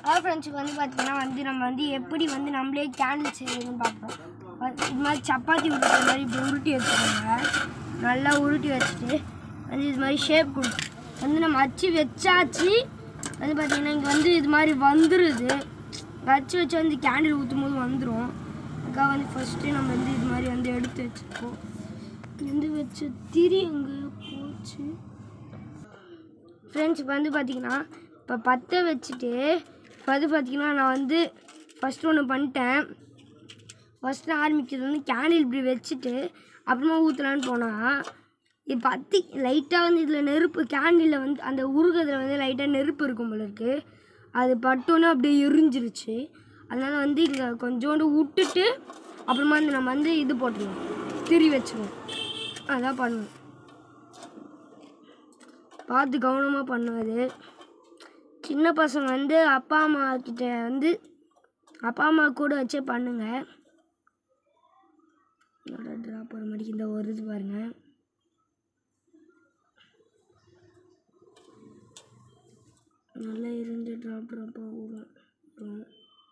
Hello ஃப்ரெண்ட்ஸுக்கு வந்து பார்த்தீங்கன்னா வந்து நம்ம வந்து எப்படி வந்து நம்மளே கேண்டில் செய்யறதுன்னு பார்ப்போம் வந்து இது மாதிரி சப்பாத்தி உருட்டுற மாதிரி இப்படி உருட்டி வச்சுக்கோங்க நல்லா உருட்டி வச்சுட்டு வந்து இது மாதிரி ஷேப் கொடுக்கும் வந்து நம்ம அச்சு வச்சாச்சு வந்து பார்த்தீங்கன்னா இங்கே வந்து இது மாதிரி வந்துடுது அச்சு வச்சு வந்து கேண்டில் ஊற்றும் போது வந்துடும் அதுக்காக வந்து ஃபஸ்ட்டு நம்ம வந்து இது மாதிரி வந்து எடுத்து வச்சுருக்கோம் வந்து வச்சு திரி எங்கே போச்சு ஃப்ரெண்ட்ஸ் இப்போ வந்து பார்த்தீங்கன்னா இப்போ பற்ற வச்சுட்டு இப்போ வந்து பார்த்தீங்கன்னா நான் வந்து ஃபஸ்ட்டு ஒன்று பண்ணிட்டேன் ஃபஸ்ட்டு ஆரம்பிக்கிறது வந்து கேண்டில் இப்படி வச்சுட்டு அப்புறமா ஊற்றலான்னு போனால் இது பற்றி லைட்டாக வந்து இதில் நெருப்பு கேண்டிலில் வந்து அந்த உருகத்தில் வந்து லைட்டாக நெருப்பு இருக்கும் போல இருக்கு அது பட்டோன்னே அப்படியே எரிஞ்சிருச்சு அதனால் வந்து இங்கே கொஞ்சோண்டு விட்டுட்டு அப்புறமா வந்து நம்ம வந்து இது போட்டுருவோம் திரி வச்சுருவோம் அதான் பண்ணுவோம் பார்த்து கவனமாக பண்ணுவது சின்ன பசங்க வந்து அப்பா அம்மா கிட்ட வந்து அப்பா அம்மா கூட வச்சே பண்ணுங்க ட்ராப் ஒரு மணிக்கு இந்த ஒரு இது பாருங்க நல்லா இருந்து ட்ராப் ட்ராப்பாக வரும் வரும்.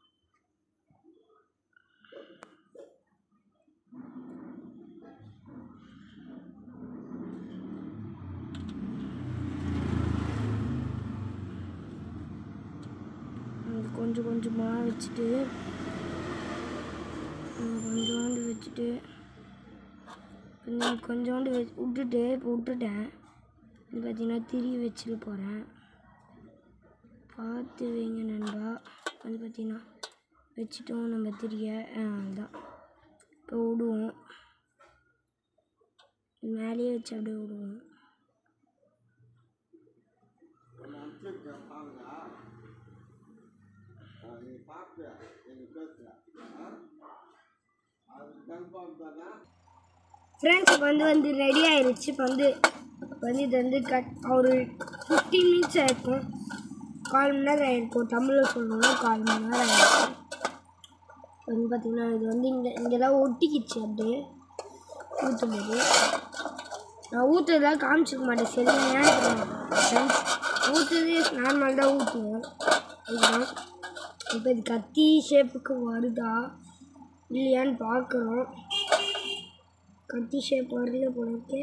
அது கொஞ்சம் கொஞ்சமாக வச்சுட்டு அது கொஞ்சோண்டு வச்சுட்டு கொஞ்சம் கொஞ்சோண்டு வச்சு விட்டுட்டு இப்போ விட்டுட்டேன் இது பார்த்தீங்கன்னா திரி வச்சுட்டு போகிறேன் பார்த்து வைங்க நண்பா வந்து பார்த்தீங்கன்னா வச்சுட்டோம் நம்ம திரிய அதுதான் இப்போ விடுவோம் மேலேயே வச்சு அப்படியே விடுவோம் ஃப்ரெண்ட்ஸ் இப்போ வந்து வந்து ரெடி ஆயிருச்சு இப்போ வந்து இப்போ வந்து இது வந்து கட் ஒரு ஃபிஃப்டீன் மினிட்ஸ் ஆயிருக்கும் கால் மணி நேரம் ஆயிருக்கும் தமிழில் சொல்லணும்னா கால் மணி நேரம் ஆயிருக்கும் வந்து பார்த்திங்கன்னா இது வந்து இங்கே இங்கெல்லாம் ஒட்டிக்கிச்சு அப்படியே ஊற்றும் போது நான் ஊற்றுறதெல்லாம் காமிச்சிக்க மாட்டேன் சரி ஏன் ஃப்ரெண்ட்ஸ் ஊற்றுறது நார்மல் தான் ஊற்றுவோம் அதுதான் இப்போ இது கத்தி ஷேப்புக்கு வருதா இல்லையான்னு பார்க்குறோம் கத்தி ஷேப் வரல போல இருக்கே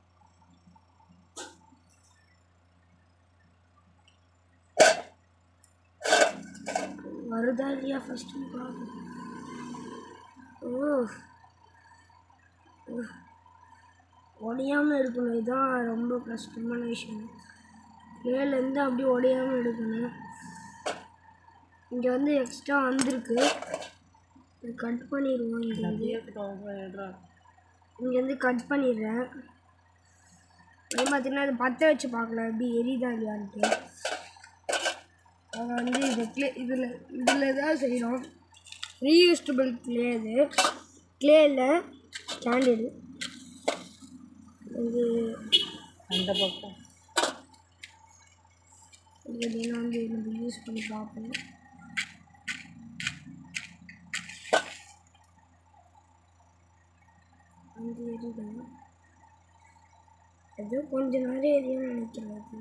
வருதா இல்லையா ஃபஸ்ட்டு பார்க்கணும் ஓ உடையாமல் எடுக்கணும் இதுதான் ரொம்ப கஷ்டமான விஷயம் மேலேருந்து அப்படியே உடையாமல் எடுக்கணும் இங்கே வந்து எக்ஸ்ட்ரா வந்திருக்கு இது கட் பண்ணிடுவோம் இங்கே வந்து இங்கேருந்து கட் பண்ணிடுறேன் அதே பார்த்தீங்கன்னா இது பற்ற வச்சு பார்க்கலாம் எப்படி எரியுதா இல்லையான்ட்டு அதை வந்து இது க்ளே இதில் இதில் தான் செய்கிறோம் ரீயூஸ்டபிள் க்ளே இது க்ளேயில் கேண்டில் இது அந்த பக்கம் இது பார்த்தீங்கன்னா வந்து நம்ம யூஸ் பண்ணி பார்ப்போம் வந்து எரியுது ஏதோ கொஞ்ச நேரம் எரியும் நினைக்கிறேன் அது.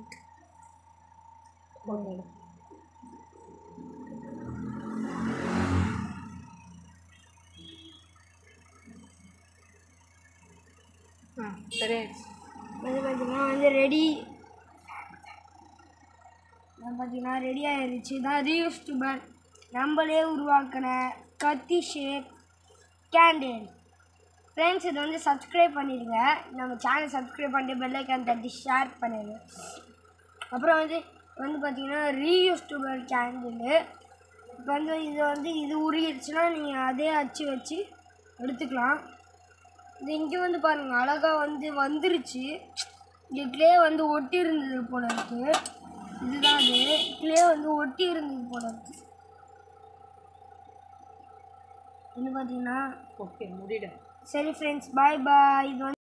ஆ சரி ஆயிடுச்சு வந்து பார்த்தீங்கன்னா வந்து ரெடி பார்த்தீங்கன்னா ரெடி ஆயிருச்சு தான் ரீயூஸ்டபிள் நம்மளே உருவாக்கின கத்தி ஷேப் கேண்டில் ஃப்ரெண்ட்ஸ் இதை வந்து சப்ஸ்கிரைப் பண்ணிடுங்க நம்ம சேனல் சப்ஸ்கிரைப் பண்ணிட்டு பெல்லைக்கான் தட்டி ஷேர் பண்ணிடுங்க அப்புறம் வந்து வந்து பார்த்தீங்கன்னா ரீயூஸ்டபிள் கேண்டில் இப்போ வந்து இது வந்து இது உருகிடுச்சுன்னா நீங்கள் அதே அச்சு வச்சு எடுத்துக்கலாம் இது இங்கே வந்து பாருங்கள் அழகாக வந்து வந்துருச்சு இங்கே க்ளே வந்து ஒட்டி இருந்தது போல இருக்கு இதுதான் அது க்ளே வந்து ஒட்டி இருந்தது போல இருக்கு இது பார்த்தீங்கன்னா ஓகே முடியல சரி ஃப்ரெண்ட்ஸ் பாய் பாய் இது வந்து